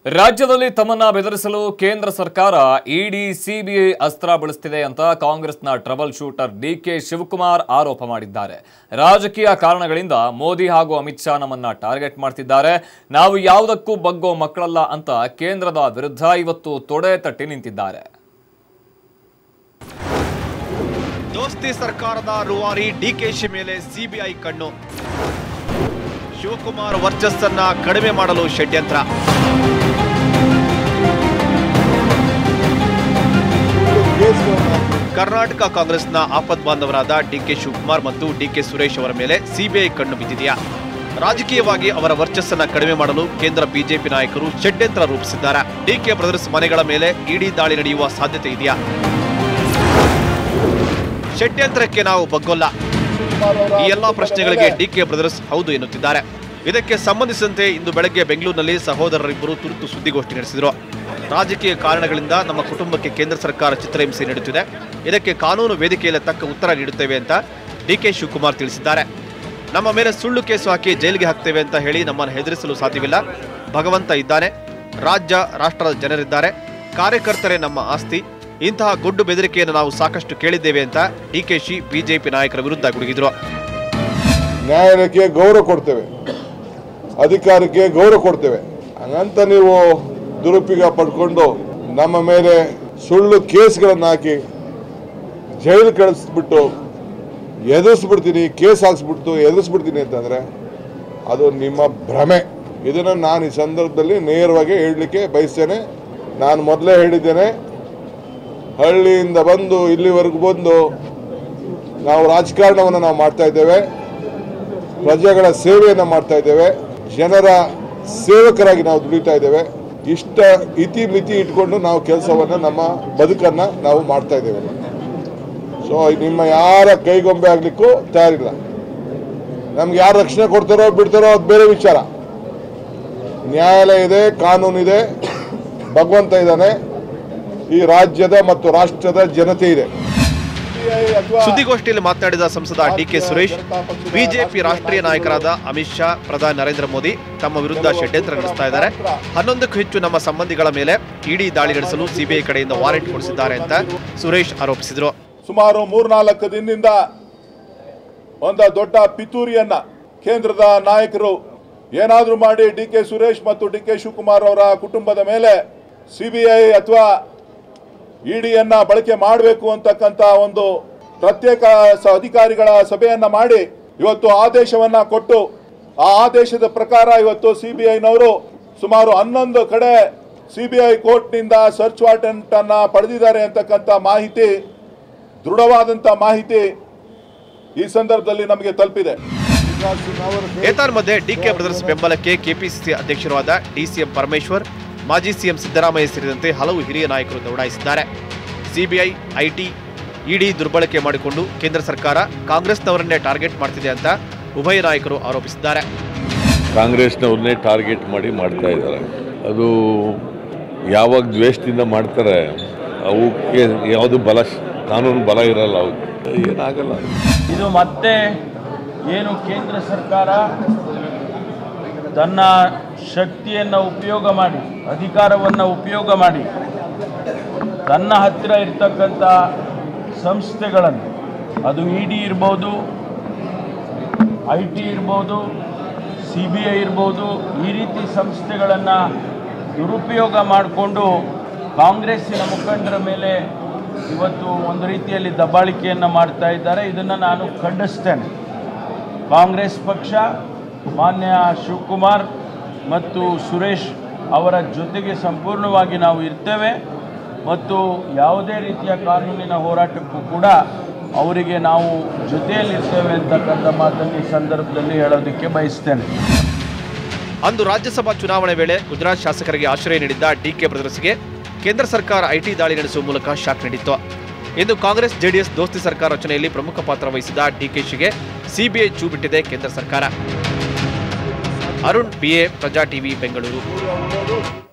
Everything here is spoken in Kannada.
ರಾಜ್ಯದಲ್ಲಿ ತಮ್ಮನ್ನ ಬೆದರಿಸಲು ಕೇಂದ್ರ ಸರ್ಕಾರ ಇಡಿ ಸಿಬಿಐ ಅಸ್ತ್ರ ಬಳಸ್ತಿದೆ ಅಂತ ಕಾಂಗ್ರೆಸ್ನ ಟ್ರಬಲ್ ಶೂಟರ್ ಡಿಕೆ ಶಿವಕುಮಾರ್ ಆರೋಪ ಮಾಡಿದ್ದಾರೆ ರಾಜಕೀಯ ಕಾರಣಗಳಿಂದ ಮೋದಿ ಹಾಗೂ ಅಮಿತ್ ಶಾ ನಮ್ಮನ್ನ ಟಾರ್ಗೆಟ್ ಮಾಡ್ತಿದ್ದಾರೆ ನಾವು ಯಾವುದಕ್ಕೂ ಬಗ್ಗೋ ಮಕ್ಕಳಲ್ಲ ಅಂತ ಕೇಂದ್ರದ ವಿರುದ್ಧ ಇವತ್ತು ತೊಡೆ ತಟ್ಟಿ ನಿಂತಿದ್ದಾರೆ ದೋಸ್ತಿ ಸರ್ಕಾರದ ರೂವಾರಿ ಡಿಕೆಶಿ ಮೇಲೆ ಸಿಬಿಐ ಕಣ್ಣು ಶಿವಕುಮಾರ್ ವರ್ಚಸ್ಸನ್ನ ಕಡಿಮೆ ಮಾಡಲು ಷಡ್ಯಂತ್ರ ಕರ್ನಾಟಕ ಕಾಂಗ್ರೆಸ್ನ ಆಪದ್ ಬಾಂಧವರಾದ ಡಿಕೆ ಶಿವಕುಮಾರ್ ಮತ್ತು ಡಿಕೆ ಸುರೇಶ್ ಅವರ ಮೇಲೆ ಸಿಬಿಐ ಕಣ್ಣು ಬಿದ್ದಿದೆಯಾ ರಾಜಕೀಯವಾಗಿ ಅವರ ವರ್ಚಸ್ಸನ್ನ ಕಡಿಮೆ ಮಾಡಲು ಕೇಂದ್ರ ಬಿಜೆಪಿ ನಾಯಕರು ಷಡ್ಯಂತ್ರ ರೂಪಿಸಿದ್ದಾರೆ ಡಿಕೆ ಬ್ರದರ್ಸ್ ಮನೆಗಳ ಮೇಲೆ ಇಡೀ ದಾಳಿ ನಡೆಯುವ ಸಾಧ್ಯತೆ ಇದೆಯಾ ಷಡ್ಯಂತ್ರಕ್ಕೆ ನಾವು ಬಗ್ಗೊಲ್ಲ ಈ ಎಲ್ಲಾ ಪ್ರಶ್ನೆಗಳಿಗೆ ಡಿಕೆ ಬ್ರದರ್ಸ್ ಹೌದು ಎನ್ನುತ್ತಿದ್ದಾರೆ ಇದಕ್ಕೆ ಸಂಬಂಧಿಸಿದಂತೆ ಇಂದು ಬೆಳಗ್ಗೆ ಬೆಂಗಳೂರಿನಲ್ಲಿ ಸಹೋದರರಿಬ್ಬರು ತುರ್ತು ಸುದ್ದಿಗೋಷ್ಠಿ ನಡೆಸಿದರು ರಾಜಕೀಯ ಕಾರಣಗಳಿಂದ ನಮ್ಮ ಕುಟುಂಬಕ್ಕೆ ಕೇಂದ್ರ ಸರ್ಕಾರ ಚಿತ್ರಹಿಂಸೆ ನೀಡುತ್ತಿದೆ ಇದಕ್ಕೆ ಕಾನೂನು ವೇದಿಕೆಯಲ್ಲಿ ತಕ್ಕ ಉತ್ತರ ನೀಡುತ್ತೇವೆ ಅಂತ ಡಿಕೆ ಶಿವಕುಮಾರ್ ತಿಳಿಸಿದ್ದಾರೆ ನಮ್ಮ ಮೇಲೆ ಸುಳ್ಳು ಕೇಸು ಹಾಕಿ ಜೈಲಿಗೆ ಹಾಕ್ತೇವೆ ಅಂತ ಹೇಳಿ ನಮ್ಮನ್ನು ಹೆದರಿಸಲು ಸಾಧ್ಯವಿಲ್ಲ ಭಗವಂತ ಇದ್ದಾನೆ ರಾಜ್ಯ ರಾಷ್ಟ್ರದ ಜನರಿದ್ದಾರೆ ಕಾರ್ಯಕರ್ತರೇ ನಮ್ಮ ಆಸ್ತಿ ಇಂತಹ ಗುಡ್ಡು ಬೆದರಿಕೆಯನ್ನು ನಾವು ಸಾಕಷ್ಟು ಕೇಳಿದ್ದೇವೆ ಅಂತ ಡಿಕೆಶಿ ಬಿಜೆಪಿ ನಾಯಕರ ವಿರುದ್ಧ ಗುಡುಗಿದ್ರು ನ್ಯಾಯಾಲಯಕ್ಕೆ ಗೌರವ ಕೊಡ್ತೇವೆ ಅಧಿಕಾರಕ್ಕೆ ಗೌರವ ಕೊಡ್ತೇವೆ ಹಂಗಂತ ನೀವು ದುರುಪಯೋಗ ಪಡ್ಕೊಂಡು ನಮ್ಮ ಮೇಲೆ ಸುಳ್ಳು ಕೇಸ್ಗಳನ್ನು ಹಾಕಿ ಜೈಲು ಕಳಿಸ್ಬಿಟ್ಟು ಎದುರಿಸ್ಬಿಡ್ತೀನಿ ಕೇಸ್ ಹಾಕ್ಸ್ಬಿಟ್ಟು ಎದುರಿಸ್ಬಿಡ್ತೀನಿ ಅಂತಂದರೆ ಅದು ನಿಮ್ಮ ಭ್ರಮೆ ಇದನ್ನು ನಾನು ಈ ಸಂದರ್ಭದಲ್ಲಿ ನೇರವಾಗಿ ಹೇಳಲಿಕ್ಕೆ ಬಯಸ್ತೇನೆ ನಾನು ಮೊದಲೇ ಹೇಳಿದ್ದೇನೆ ಹಳ್ಳಿಯಿಂದ ಬಂದು ಇಲ್ಲಿವರೆಗೂ ಬಂದು ನಾವು ರಾಜಕಾರಣವನ್ನು ನಾವು ಮಾಡ್ತಾ ಇದ್ದೇವೆ ಪ್ರಜೆಗಳ ಸೇವೆಯನ್ನು ಮಾಡ್ತಾ ಇದ್ದೇವೆ ಜನರ ಸೇವಕರಾಗಿ ನಾವು ದುಡಿತಾ ಇದ್ದೇವೆ ಇಷ್ಟ ಇತಿ ಮಿತಿ ಇಟ್ಕೊಂಡು ನಾವು ಕೆಲಸವನ್ನು ನಮ್ಮ ಬದುಕನ್ನು ನಾವು ಮಾಡ್ತಾ ಇದ್ದೇವೆ ಸೊ ನಿಮ್ಮ ಯಾರ ಕೈಗೊಂಬೆ ಆಗಲಿಕ್ಕೂ ತಯಾರಿಲ್ಲ ನಮ್ಗೆ ಯಾರು ರಕ್ಷಣೆ ಕೊಡ್ತಾರೋ ಬಿಡ್ತಾರೋ ಅದು ಬೇರೆ ವಿಚಾರ ನ್ಯಾಯಾಲಯ ಇದೆ ಕಾನೂನಿದೆ ಭಗವಂತ ಇದ್ದಾನೆ ಈ ರಾಜ್ಯದ ಮತ್ತು ರಾಷ್ಟ್ರದ ಜನತೆ ಇದೆ ಸುದ್ದಿಗೋಷ್ಠಿಯಲ್ಲಿ ಮಾತನಾಡಿದ ಸಂಸದ ಡಿಕೆ ಸುರೇಶ್ ಬಿಜೆಪಿ ರಾಷ್ಟ್ರೀಯ ನಾಯಕರಾದ ಅಮಿತ್ ಶಾ ಪ್ರಧಾನಿ ನರೇಂದ್ರ ಮೋದಿ ತಮ್ಮ ವಿರುದ್ಧ ಷಡ್ಯಂತ್ರ ನಡೆಸ್ತಾ ಇದ್ದಾರೆ ಹನ್ನೊಂದಕ್ಕೂ ಹೆಚ್ಚು ನಮ್ಮ ಸಂಬಂಧಿಗಳ ಮೇಲೆ ಇಡೀ ದಾಳಿ ನಡೆಸಲು ಸಿಬಿಐ ಕಡೆಯಿಂದ ವಾರೆಂಟ್ ಕೊಡಿಸಿದ್ದಾರೆ ಅಂತ ಸುರೇಶ್ ಆರೋಪಿಸಿದರು ಸುಮಾರು ಮೂರ್ನಾಲ್ಕು ದಿನದಿಂದ ಒಂದು ದೊಡ್ಡ ಪಿತೂರಿಯನ್ನ ಕೇಂದ್ರದ ನಾಯಕರು ಏನಾದರೂ ಮಾಡಿ ಡಿ ಕೆ ಸುರೇಶ್ ಮತ್ತು ಡಿ ಕೆ ಶಿವಕುಮಾರ್ ಅವರ ಕುಟುಂಬದ ಮೇಲೆ ಸಿಬಿಐ ಅಥವಾ ಇಡಿಯನ್ನ ಬಳಕೆ ಮಾಡಬೇಕು ಅಂತಕ್ಕಂಥ ಒಂದು ಪ್ರತ್ಯೇಕ ಸ- ಅಧಿಕಾರಿಗಳ ಸಭೆಯನ್ನ ಮಾಡಿ ಇವತ್ತು ಆದೇಶವನ್ನ ಕೊಟ್ಟು ಆ ಆದೇಶದ ಪ್ರಕಾರ ಇವತ್ತು ಸಿಬಿಐನವರು ಸುಮಾರು ಹನ್ನೊಂದು ಕಡೆ ಸಿಬಿಐ ಕೋರ್ಟ್ನಿಂದ ಸರ್ಚ್ ವಾರೆಂಟ್ ಅನ್ನ ಪಡೆದಿದ್ದಾರೆ ಅಂತಕ್ಕಂಥ ಮಾಹಿತಿ ದೃಢವಾದಂಥ ಮಾಹಿತಿ ಈ ಸಂದರ್ಭದಲ್ಲಿ ನಮಗೆ ತಲುಪಿದೆ ಏತನ್ಮಧ್ಯೆ ಡಿಕೆ ಬ್ರದರ್ಸ್ ಬೆಂಬಲಕ್ಕೆ ಕೆಪಿಸಿಸಿ ಅಧ್ಯಕ್ಷರೂ ಆದ ಡಿಸಿಎಂ ಪರಮೇಶ್ವರ್ ಮಾಜಿ ಸಿಎಂ ಸಿದ್ದರಾಮಯ್ಯ ಸೇರಿದಂತೆ ಹಲವು ಹಿರಿಯ ನಾಯಕರು ದೌಡಾಯಿಸಿದ್ದಾರೆ ಸಿಬಿಐ ಐಟಿ ಇಡಿ ದುರ್ಬಳಕೆ ಮಾಡಿಕೊಂಡು ಕೇಂದ್ರ ಸರ್ಕಾರ ಕಾಂಗ್ರೆಸ್ನವರನ್ನೇ ಟಾರ್ಗೆಟ್ ಮಾಡ್ತಿದೆ ಅಂತ ಉಭಯ ನಾಯಕರು ಆರೋಪಿಸಿದ್ದಾರೆ ಕಾಂಗ್ರೆಸ್ನವ್ರನ್ನೇ ಟಾರ್ಗೆಟ್ ಮಾಡಿ ಮಾಡ್ತಾ ಇದ್ದಾರೆ ಅದು ಯಾವಾಗ ದ್ವೇಷದಿಂದ ಮಾಡ್ತಾರೆ ಅವಕ್ಕೆ ಯಾವುದು ಬಲ ಕಾನೂನು ಬಲ ಇರಲ್ಲ ಅವಕ್ಕೆ ಏನಾಗಲ್ಲ ಇದು ಮತ್ತೆ ಏನು ಕೇಂದ್ರ ಸರ್ಕಾರ ತನ್ನ ಶಕ್ತಿಯನ್ನು ಉಪಯೋಗ ಮಾಡಿ ಅಧಿಕಾರವನ್ನು ಉಪಯೋಗ ಮಾಡಿ ತನ್ನ ಹತ್ತಿರ ಇರ್ತಕ್ಕಂಥ ಸಂಸ್ಥೆಗಳನ್ನು ಅದು ಇ ಡಿ ಇರ್ಬೋದು ಐ ಟಿ ಇರ್ಬೋದು ಸಿ ಬಿ ಐ ಇರ್ಬೋದು ಈ ರೀತಿ ಸಂಸ್ಥೆಗಳನ್ನು ದುರುಪಯೋಗ ಮಾಡಿಕೊಂಡು ಕಾಂಗ್ರೆಸ್ಸಿನ ಮುಖಂಡರ ಮೇಲೆ ಇವತ್ತು ಒಂದು ರೀತಿಯಲ್ಲಿ ದಬ್ಬಾಳಿಕೆಯನ್ನು ಮಾಡ್ತಾ ಇದ್ದಾರೆ ಇದನ್ನು ನಾನು ಖಂಡಿಸ್ತೇನೆ ಕಾಂಗ್ರೆಸ್ ಪಕ್ಷ ಮಾನ್ಯ ಶಿವಕುಮಾರ್ ಮತ್ತು ಸುರೇಶ್ ಅವರ ಜೊತೆಗೆ ಸಂಪೂರ್ಣವಾಗಿ ನಾವು ಇರ್ತೇವೆ ಮತ್ತು ಯಾವುದೇ ರೀತಿಯ ಕಾನೂನಿನ ಹೋರಾಟಕ್ಕೂ ಕೂಡ ಅವರಿಗೆ ನಾವು ಜೊತೆಯಲ್ಲಿರ್ತೇವೆ ಅಂತಕ್ಕಂಥ ಮಾತನ್ನು ಈ ಸಂದರ್ಭದಲ್ಲಿ ಹೇಳೋದಕ್ಕೆ ಬಯಸ್ತೇನೆ ಅಂದು ರಾಜ್ಯಸಭಾ ಚುನಾವಣೆ ವೇಳೆ ಗುಜರಾತ್ ಶಾಸಕರಿಗೆ ಆಶ್ರಯ ನೀಡಿದ್ದ ಡಿಕೆ ಬ್ರದರ್ಸ್ಗೆ ಕೇಂದ್ರ ಸರ್ಕಾರ ಐಟಿ ದಾಳಿ ನಡೆಸುವ ಮೂಲಕ ಶಾಕ್ ನೀಡಿತ್ತು ಇಂದು ಕಾಂಗ್ರೆಸ್ ಜೆಡಿಎಸ್ ದೋಸ್ತಿ ಸರ್ಕಾರ ರಚನೆಯಲ್ಲಿ ಪ್ರಮುಖ ಪಾತ್ರ ವಹಿಸಿದ ಡಿಕೆಶಿಗೆ ಸಿಬಿಐ ಚೂ ಬಿಟ್ಟಿದೆ ಕೇಂದ್ರ ಸರ್ಕಾರ ಅರುಣ್ ಬಿಎ ಪ್ರಜಾ ಟಿವಿ ಬೆಂಗಳೂರು